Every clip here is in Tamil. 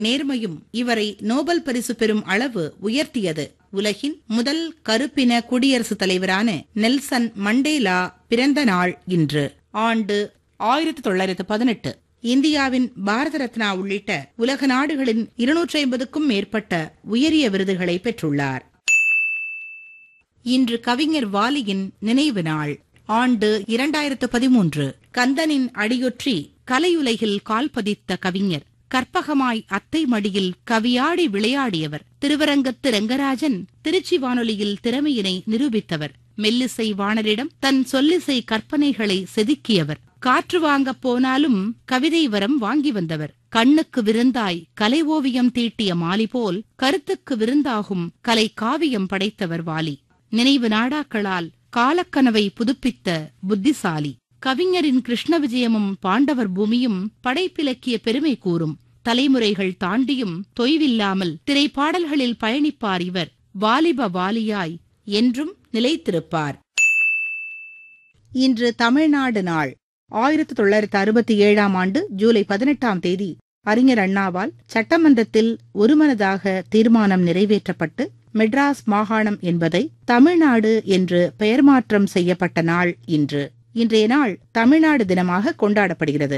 நேர்மையும் இவரை நோபல் பரிசு பெறும் அளவு உயர்த்தியது உலகின் முதல் கருப்பின குடியரசுத் தலைவரான நெல்சன் மண்டேலா பிறந்த நாள் இன்று ஆண்டு ஆயிரத்தி தொள்ளாயிரத்து பதினெட்டு இந்தியாவின் பாரத ரத்னா உள்ளிட்ட உலக நாடுகளின் இருநூற்றி ஐம்பதுக்கும் மேற்பட்ட உயரிய விருதுகளை பெற்றுள்ளார் இன்று கவிஞர் வாலியின் நினைவு நாள் ஆண்டு இரண்டாயிரத்து பதிமூன்று கந்தனின் அடியொற்றி கலையுலகில் கால் பதித்த கவிஞர் கற்பகமாய் அத்தை மடியில் கவியாடி விளையாடியவர் திருவரங்கத்து ரங்கராஜன் திருச்சி வானொலியில் திறமையினை நிரூபித்தவர் மெல்லிசை வாணரிடம் தன் சொல்லிசை கற்பனைகளை செதுக்கியவர் காற்று வாங்கப் போனாலும் கவிதை வரம் வாங்கி வந்தவர் கண்ணுக்கு விருந்தாய் கலை ஓவியம் தீட்டிய மாலி போல் கருத்துக்கு விருந்தாகும் கலை காவியம் படைத்தவர் வாலி நினைவு நாடாக்களால் காலக்கனவை புதுப்பித்த புத்திசாலி கவிஞரின் கிருஷ்ண விஜயமும் பாண்டவர் பூமியும் படைப்பிலக்கிய பெருமை கூறும் தலைமுறைகள் தாண்டியும் தொய்வில்லாமல் திரைப்பாடல்களில் பயணிப்பார் இவர் வாலிப வாலியாய் என்றும் நிலைத்திருப்பார் இன்று தமிழ்நாடு நாள் ஆயிரத்தி தொள்ளாயிரத்து அறுபத்தி ஏழாம் ஆண்டு ஜூலை பதினெட்டாம் தேதி அறிஞர் அண்ணாவால் சட்டமன்றத்தில் ஒருமனதாக தீர்மானம் நிறைவேற்றப்பட்டு மெட்ராஸ் மாகாணம் என்பதை தமிழ்நாடு என்று பெயர் மாற்றம் செய்யப்பட்ட நாள் இன்று இன்றைய நாள் தமிழ்நாடு தினமாக கொண்டாடப்படுகிறது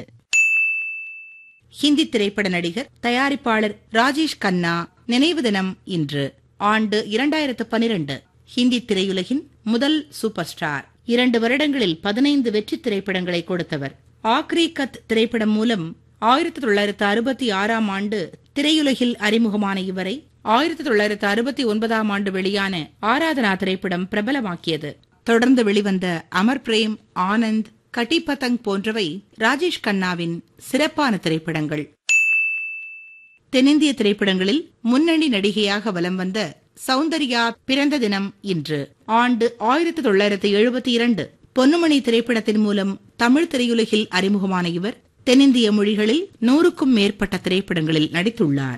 ஹிந்தி திரைப்பட நடிகர் தயாரிப்பாளர் ராஜேஷ் கண்ணா நினைவு தினம் இன்று ஆண்டு இரண்டாயிரத்து பனிரெண்டு ஹிந்தி திரையுலகின் முதல் சூப்பர் ஸ்டார் இரண்டு வருடங்களில் பதினைந்து வெற்றி திரைப்படங்களை கொடுத்தவர் ஆக்ரி கத் திரைப்படம் மூலம் ஆயிரத்தி தொள்ளாயிரத்து அறுபத்தி ஆறாம் ஆண்டு திரையுலகில் அறிமுகமான இவரை ஆயிரத்தி தொள்ளாயிரத்து அறுபத்தி ஒன்பதாம் ஆண்டு வெளியான ஆராதனா திரைப்படம் பிரபலமாக்கியது தொடர்ந்து வெளிவந்த அமர் பிரேம் ஆனந்த் கட்டி பதங் போன்றவை ராஜேஷ் கண்ணாவின் சிறப்பான திரைப்படங்கள் தென்னிந்திய திரைப்படங்களில் முன்னணி நடிகையாக வலம் வந்த சௌந்தர்யா பிறந்த தினம் இன்று ஆண்டு ஆயிரத்தி தொள்ளாயிரத்தி எழுபத்தி இரண்டு பொன்னுமணி திரைப்படத்தின் மூலம் தமிழ் திரையுலகில் அறிமுகமான இவர் தென்னிந்திய மொழிகளில் நூறுக்கும் மேற்பட்ட திரைப்படங்களில் நடித்துள்ளார்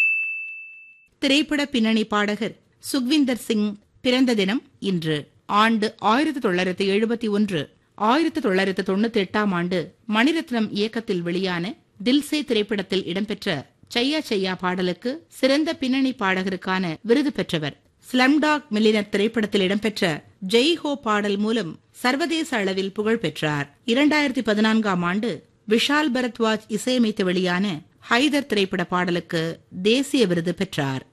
திரைப்பட பின்னணி பாடகர் சுக்விந்தர் சிங் பிறந்த தினம் இன்று ஆண்டு ஆயிரத்தி தொள்ளாயிரத்தி எழுபத்தி ஒன்று ஆயிரத்தி தொள்ளாயிரத்து தொண்ணூத்தி எட்டாம் ஆண்டு மணிரத்னம் இயக்கத்தில் வெளியான தில்சே திரைப்படத்தில் இடம்பெற்ற சையா சையா பாடலுக்கு சிறந்த பின்னணி பாடகருக்கான விருது பெற்றவர் ஸ்லம்டாக் மில்லினர் திரைப்படத்தில் இடம்பெற்ற ஜெய் ஹோ பாடல் மூலம் சர்வதேச அளவில் புகழ் பெற்றார் இரண்டாயிரத்தி பதினான்காம் ஆண்டு விஷால் பரத்வாஜ் இசையமைத்து வெளியான ஹைதர் திரைப்பட பாடலுக்கு தேசிய விருது பெற்றார்